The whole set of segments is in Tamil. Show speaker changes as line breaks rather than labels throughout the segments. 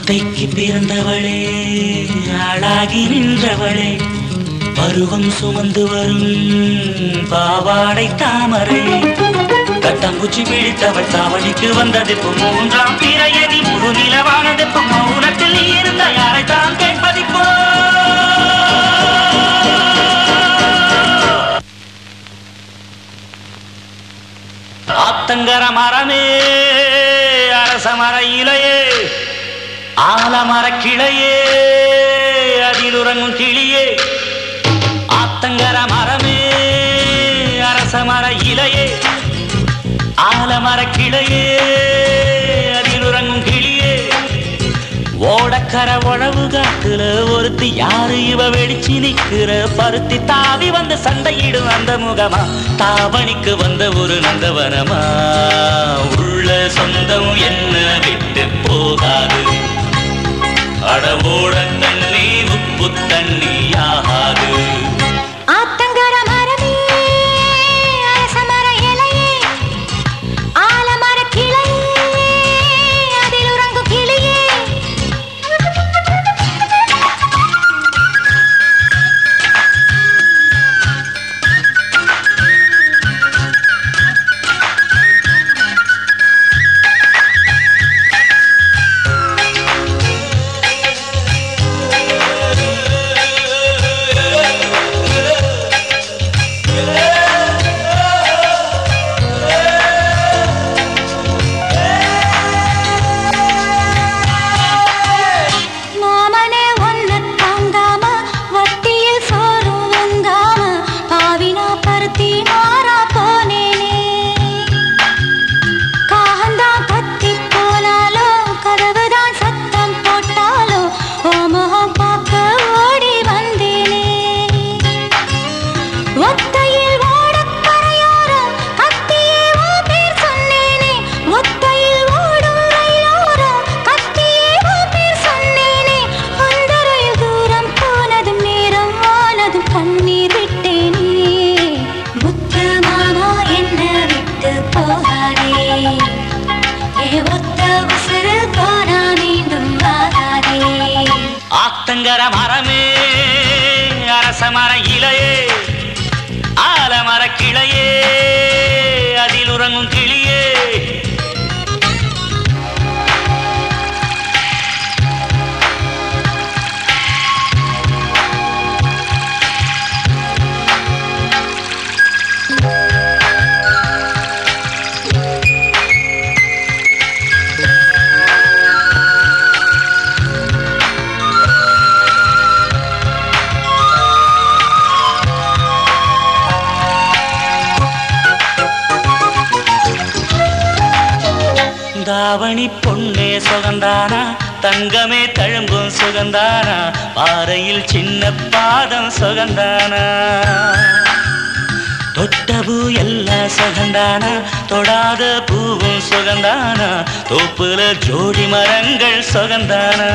ஒத்தைக்கு பிறந்தவளே ஆளாகி நின்றவளே பருவம் சுமந்து வரும் பாவாடை தாமரை கட்டம்பூச்சி பிடித்தவள் தாவணிக்கு வந்தது மூன்றாம் பிறையடி முழு நிலவானது மௌனத்தில் நீ இருந்த யாரை தான் கேட்பதிப்போ ஆத்தங்கர மரமே அரச மர இலையே ஆலமர கிளையே அதில் உறங்கும் கிளியே ஆத்தங்கர மரமே அரச மர இலையே ஆலமர கிளையே அதில் உறங்கும் கிளியே ஓடக்கர உழவு காட்டுல ஒருத்தி யாரு இவ வெடிச்சு நிக்கிற பருத்தி தாவி வந்து சண்டையிடும் அந்த முகமா தாவணிக்கு வந்த ஒரு நந்தவனமா உள்ள சொந்தம் என்ன விட்டு போகாது அடவோட தண்ணி உப்பு தண்ணி ஆகாது
ஆத்தங்கர மரமே அரசமர இலையே ஆலமர கிளையே அதில் உறங்கும் கிளியே மாமனே ஒன்ன தாங்காம வட்டியில் சோறும் உங்காம பாவினா பருத்தி மாறா போனேனே காகந்தான் கத்தி போனாலும் கதவுதான் சத்தம் போட்டாலும் ஓ முகம் பார்க்க ஓடி வந்தேனே ஒத்தையில் ஓடக் கரையோரம் கத்தியே உன் பேர் சொன்னேனே ஒத்தையில் ஓடும் ரயிலோரம் கத்தியே உன் பேர் சொன்னேனே அந்த ரயில் தூரம் போனதும் நேரம் ஆனதும் கண்ணீர் விட்டேனே முத்து மாமா என்ன விட்டு போகாதே ஏ ஒத்த உசுறு போனா மீண்டும் வாராதே
ஆத்தங்கர மரமே அரச மர இலையே ஆலமர கிளையே அதில் உறங்கும் கிளியே தாவணி பொண்ணே சுகந்தானா தங்கமே தழும்பும் சுகந்தானா பாறையில் சின்ன பாதம் சுகந்தானா தொட்ட பூ எல்லாம் சுகந்தானா தொடாத பூவும் சுகந்தானா தோப்புல ஜோடி மரங்கள் சுகந்தானா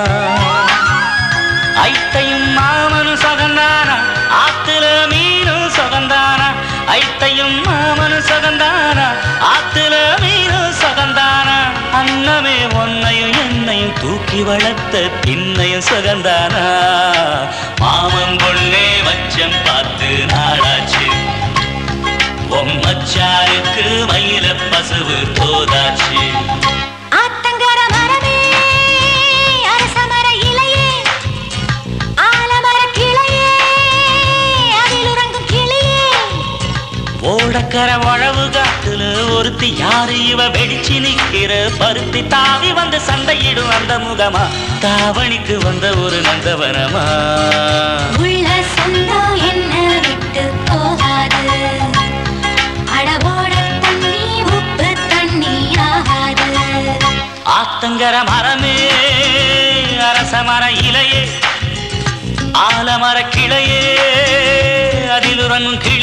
ஐத்தையும் மாமனும் சுகந்தானா ஆத்துல மீனும் சுகந்தானா ஐத்தையும் மாமனும் சுகந்தானா ஆத்துல மீனும் சுகந்தானா அன்னமே ஒன்னையும் என்னையும் தூக்கி வளர்த்த பின்னையும் சுகந்தானா மாமன் பொண்ணே வச்சம் பார்த்து நாளாச்சு பொம்மச்சாருக்கு மயில பசுவு தோதாச்சு
ஆத்தங்கர மரமே அரசமர இலையே ஆலமர கிளையே அதில் உறங்கும் கிளியே
ஓடக்கர உழவு காட்டுல ஒருத்தி யாரு இவ வெடிச்சு நிக்கிற பருத்தி தாவி வந்து சண்டையிடும் அந்த முகமா தாவணிக்கு வந்த ஒரு நந்தவனமா
உள்ள சொந்தம் என்ன விட்டு போகாது அடவோட தண்ணி உப்பு தண்ணி ஆகாது
ஆத்தங்கர மரமே அரச மர இலையே ஆலமர கிளையே அதில் உறங்கும் கிளி